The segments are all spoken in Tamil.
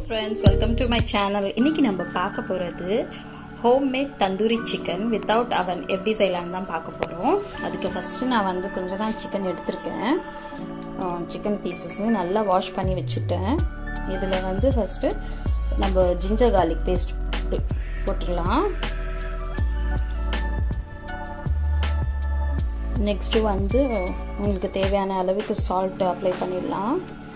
friends welcome to my channel இன்னைக்கு நம்ம பார்க்க போகிறது ஹோம்மேட் தந்தூரி சிக்கன் வித்தவுட் அவன் எப்படி செய்யலான்னு தான் பார்க்க போகிறோம் அதுக்கு ஃபஸ்ட்டு நான் வந்து கொஞ்சம் தான் சிக்கன் எடுத்திருக்கேன் சிக்கன் பீசஸ் நல்லா வாஷ் பண்ணி வச்சுட்டேன் இதில் வந்து ஃபஸ்ட்டு நம்ம ஜிஞ்சர் கார்லிக் பேஸ்ட் போட்டுடலாம் நெக்ஸ்ட்டு வந்து உங்களுக்கு தேவையான அளவுக்கு சால்ட் அப்ளை பண்ணிடலாம்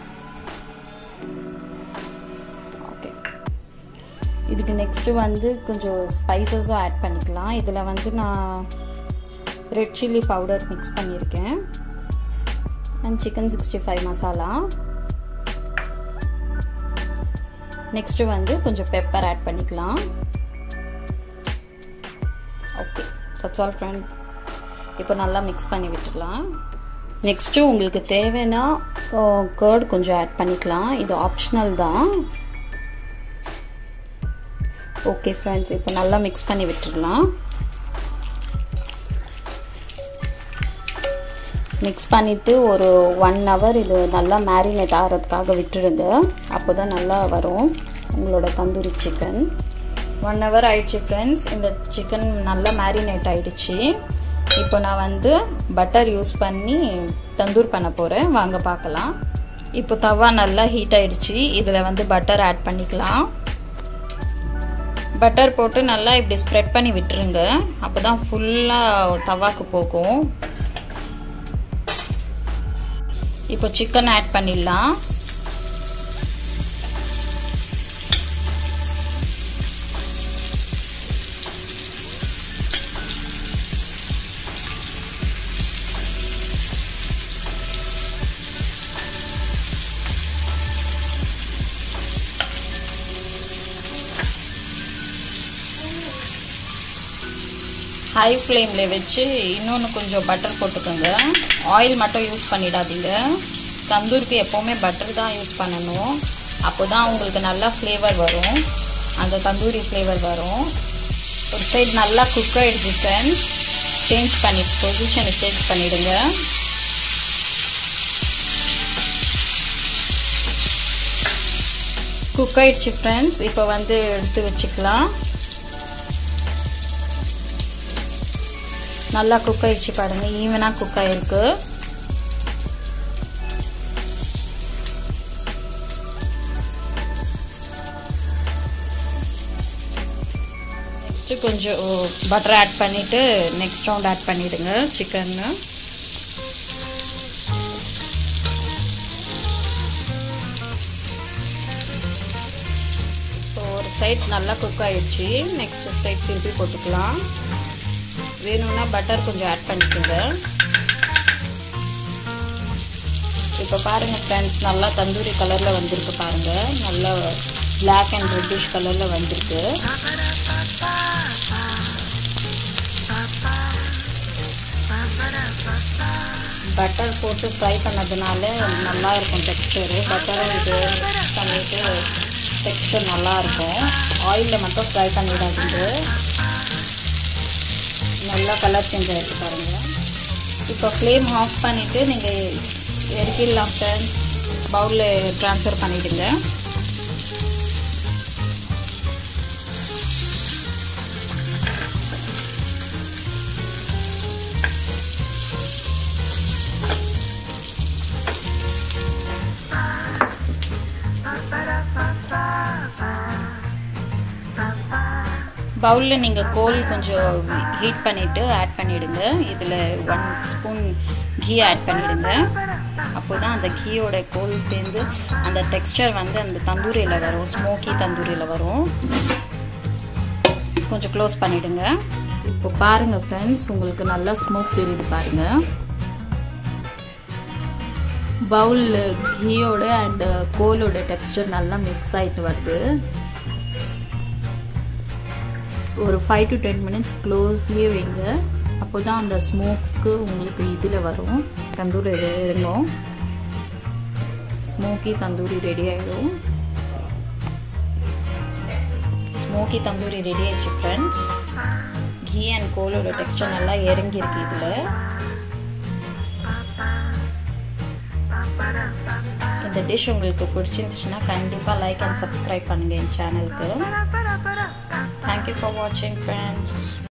ஓகே இதுக்கு நெக்ஸ்ட்டு வந்து கொஞ்சம் ஸ்பைசஸும் ஆட் பண்ணிக்கலாம் இதில் வந்து நான் ரெட் சில்லி பவுடர் மிக்ஸ் பண்ணியிருக்கேன் and chicken sixty five masala next வந்து கொஞ்சம் பெப்பர் ஆட் பண்ணிக்கலாம் ஓகே தட்ஸ் ஆல் ஃப்ரெண்ட் இப்போ நல்லா மிக்ஸ் பண்ணி விட்டுடலாம் நெக்ஸ்ட்டு உங்களுக்கு தேவைன்னா கேர்ட் கொஞ்சம் ஆட் பண்ணிக்கலாம் இது ஆப்ஷனல் தான் ஓகே ஃப்ரெண்ட்ஸ் இப்போ நல்லா மிக்ஸ் பண்ணி விட்டுடலாம் மிக்ஸ் பண்ணிவிட்டு ஒரு ஒன் ஹவர் இது நல்லா மேரினேட் ஆகிறதுக்காக விட்டுருங்க அப்போ தான் நல்லா வரும் உங்களோட தந்தூரி சிக்கன் ஒன் ஹவர் ஆயிடுச்சு ஃப்ரெண்ட்ஸ் இந்த சிக்கன் நல்லா மேரினேட் ஆயிடுச்சு இப்போ நான் வந்து பட்டர் யூஸ் பண்ணி தந்தூர் பண்ண போகிறேன் வாங்க பார்க்கலாம் இப்போ தவா நல்லா ஹீட் ஆயிடுச்சு இதில் வந்து பட்டர் ஆட் பண்ணிக்கலாம் பட்டர் போட்டு நல்லா இப்படி ஸ்ப்ரெட் பண்ணி விட்டுருங்க அப்போ தான் ஃபுல்லாக தவாக்கு போகும் இப்போ சிக்கன் ஆட் பண்ணிடலாம் ஹை ஃப்ளேமில் வச்சு இன்னொன்று கொஞ்சம் பட்டர் போட்டுக்கோங்க ஆயில் மட்டும் யூஸ் பண்ணிடாதீங்க தந்தூருக்கு எப்போவுமே பட்டர் தான் யூஸ் பண்ணணும் அப்போ தான் உங்களுக்கு நல்லா ஃப்ளேவர் வரும் அந்த தந்தூரி ஃப்ளேவர் வரும் ஒரு சைடு நல்லா குக் ஆகிடுச்சு ஃப்ரெண்ட்ஸ் சேஞ்ச் பண்ணி பொசிஷனை சேஞ்ச் பண்ணிவிடுங்க குக் ஆயிடுச்சு ஃப்ரெண்ட்ஸ் இப்போ வந்து எடுத்து வச்சுக்கலாம் நல்லா குக் ஆயிடுச்சு பாருங்க ஈவனாக குக் ஆயிருக்கு நெக்ஸ்ட்டு கொஞ்சம் பட்டர் ஆட் பண்ணிவிட்டு நெக்ஸ்ட் ரவுண்ட் ஆட் பண்ணிவிடுங்க சிக்கன்னு ஸோ ஒரு சைட் நல்லா குக் ஆயிடுச்சு நெக்ஸ்ட் சைட் திருப்பி போட்டுக்கலாம் வேணும்னா பட்டர் கொஞ்சம் ஆட் பண்ணிக்கோங்க இப்போ பாருங்கள் ஃப்ரெண்ட்ஸ் நல்லா தந்தூரி கலரில் வந்திருக்கு பாருங்கள் நல்லா பிளாக் அண்ட் ரெட்டிஷ் கலரில் வந்திருக்கு பட்டர் போட்டு ஃப்ரை பண்ணதுனால நல்லா இருக்கும் டெக்ஸ்டரு பட்டரும் இது மிக்ஸ் பண்ணிவிட்டு டெக்ஸ்டர் நல்லாயிருக்கும் ஆயிலில் மட்டும் ஃப்ரை பண்ணிடாதீங்க நல்லா கலர் சேஞ்ச் ஆகிருக்கு பாருங்கள் இப்போ ஃப்ளேம் ஆஃப் பண்ணிவிட்டு நீங்கள் இறக்கிடலாம் ஃப்ரெண்ட்ஸ் பவுலில் ட்ரான்ஸ்ஃபர் பண்ணிவிடுங்க பவுலில் நீங்கள் கோல் கொஞ்சம் ஹீட் பண்ணிவிட்டு ஆட் பண்ணிவிடுங்க இதில் ஒன் ஸ்பூன் கீ ஆட் பண்ணிவிடுங்க அப்போ தான் அந்த கீயோட கோல் சேர்ந்து அந்த டெக்ஸ்டர் வந்து அந்த தந்தூரியில் வரும் ஸ்மோக்கி தந்தூரியில் வரும் கொஞ்சம் க்ளோஸ் பண்ணிவிடுங்க இப்போ பாருங்கள் ஃப்ரெண்ட்ஸ் உங்களுக்கு நல்லா ஸ்மோக் தெரியுது பாருங்கள் பவுலில் கீயோட அண்ட் கோலோட டெக்ஸ்டர் நல்லா மிக்ஸ் ஆகிட்டு வருது ஒரு ஃபைவ் டு டென் மினிட்ஸ் க்ளோஸ்லேயே வைங்க அப்போ தான் அந்த ஸ்மோக்கு உங்களுக்கு இதில் வரும் தந்தூரி இறங்கும் ஸ்மோக்கி தந்தூரி ரெடி ஆகிடும் ஸ்மோக்கி தந்தூரி ரெடி ஆயிடுச்சு ஃப்ரெண்ட்ஸ் கீ அண்ட் கோலோட டெக்ஸ்டர் நல்லா இறங்கியிருக்கு இதில் இந்த டிஷ் உங்களுக்கு பிடிச்சிருந்துச்சுன்னா கண்டிப்பாக லைக் அண்ட் சப்ஸ்கிரைப் பண்ணுங்கள் என் சேனலுக்கு தேங்க்யூ ஃபார் வாட்சிங் ஃப்ரெண்ட்ஸ்